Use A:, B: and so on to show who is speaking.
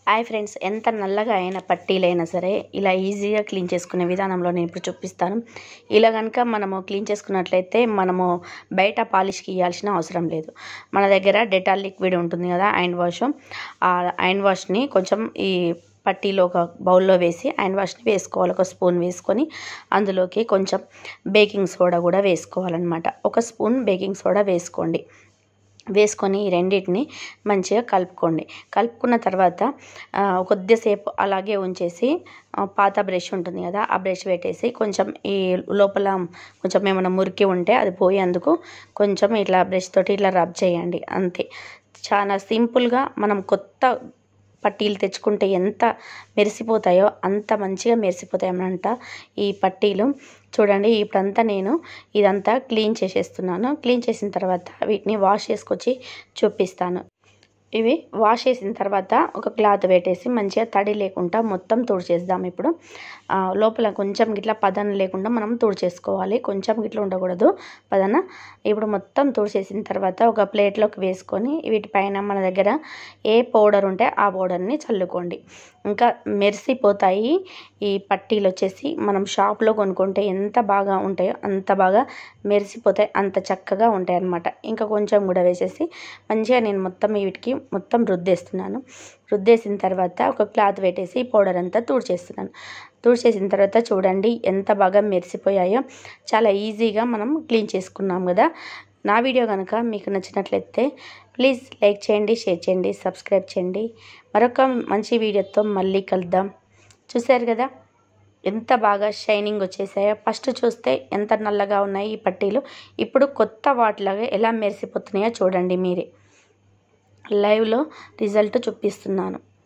A: hi friends ఎంత నల్లగా అయిన పట్టీలైనా సరే ఇలా ఈజీగా క్లీన్ చేసుకునే విధానంలో నేను ఇప్పుడు చూపిస్తాను ఇలా కనుక మనము క్లీన్ చేసుకున్నట్లయితే మనము బయట పాలిష్కి ఇవ్వాల్సిన అవసరం లేదు మన దగ్గర డెటాల్ లిక్విడ్ ఉంటుంది కదా హ్యాండ్ వాష్ ఆ హ్యాండ్ వాష్ని కొంచెం ఈ పట్టీలో ఒక బౌల్లో వేసి హ్యాండ్ వాష్ని వేసుకోవాలి ఒక స్పూన్ వేసుకొని అందులోకి కొంచెం బేకింగ్ సోడా కూడా వేసుకోవాలన్నమాట ఒక స్పూన్ బేకింగ్ సోడా వేసుకోండి వేసుకొని ఈ రెండింటిని మంచిగా కలుపుకోండి కలుపుకున్న తర్వాత ఆ, కొద్దిసేపు అలాగే ఉంచేసి ఆ, పాత బ్రష్ ఉంటుంది కదా ఆ బ్రష్ పెట్టేసి కొంచెం ఈ లోపల కొంచెం ఏమైనా మురికి ఉంటే అది పోయేందుకు కొంచెం ఇట్లా బ్రష్ తోటి ఇట్లా రబ్ చేయండి అంతే చాలా సింపుల్గా మనం కొత్త పట్టీలు తెచ్చుకుంటే ఎంత మెరిసిపోతాయో అంత మంచిగా మెరిసిపోతాయి అన్నమాట ఈ పట్టీలు చూడండి ఇప్పుడంతా నేను ఇదంతా క్లీన్ చేసేస్తున్నాను క్లీన్ చేసిన తర్వాత వీటిని వాష్ చేసుకొచ్చి చూపిస్తాను ఇవి వాష్ చేసిన తర్వాత ఒక క్లాత్ పెట్టేసి మంచిగా తడి లేకుండా మొత్తం తుడిచేద్దాం ఇప్పుడు ఆ, లోపల కొంచెం గిట్లా పదన లేకుండా మనం తుడిచేసుకోవాలి కొంచెం గిట్లా ఉండకూడదు పదన ఇప్పుడు మొత్తం తుడిచేసిన తర్వాత ఒక ప్లేట్లోకి వేసుకొని వీటిపైన మన దగ్గర ఏ పౌడర్ ఉంటే ఆ పౌడర్ని చల్లుకోండి ఇంకా మెరిసిపోతాయి ఈ పట్టీలు వచ్చేసి మనం షాప్లో కొనుక్కుంటే ఎంత బాగా ఉంటాయో అంత బాగా మెరిసిపోతాయి అంత చక్కగా ఉంటాయి అన్నమాట ఇంకా కొంచెం కూడా వేసేసి మంచిగా నేను మొత్తం వీటికి మొత్తం రుద్దేస్తున్నాను రుద్దేసిన తర్వాత ఒక క్లాత్ పెట్టేసి ఈ పౌడర్ అంతా తుడిచేస్తున్నాను తుడిచేసిన తర్వాత చూడండి ఎంత బాగా మెరిసిపోయాయో చాలా ఈజీగా మనం క్లీన్ చేసుకున్నాం కదా నా వీడియో కనుక మీకు నచ్చినట్లయితే ప్లీజ్ లైక్ చేయండి షేర్ చేయండి సబ్స్క్రైబ్ చేయండి మరొక మంచి వీడియోతో మళ్ళీ కలుద్దాం చూశారు కదా ఎంత బాగా షైనింగ్ వచ్చేసాయో ఫస్ట్ చూస్తే ఎంత నల్లగా ఉన్నాయి ఈ పట్టీలు ఇప్పుడు కొత్త వాటిలాగా ఎలా మెరిసిపోతున్నాయో చూడండి మీరే లైవ్లో రిజల్ట్ చూపిస్తున్నాను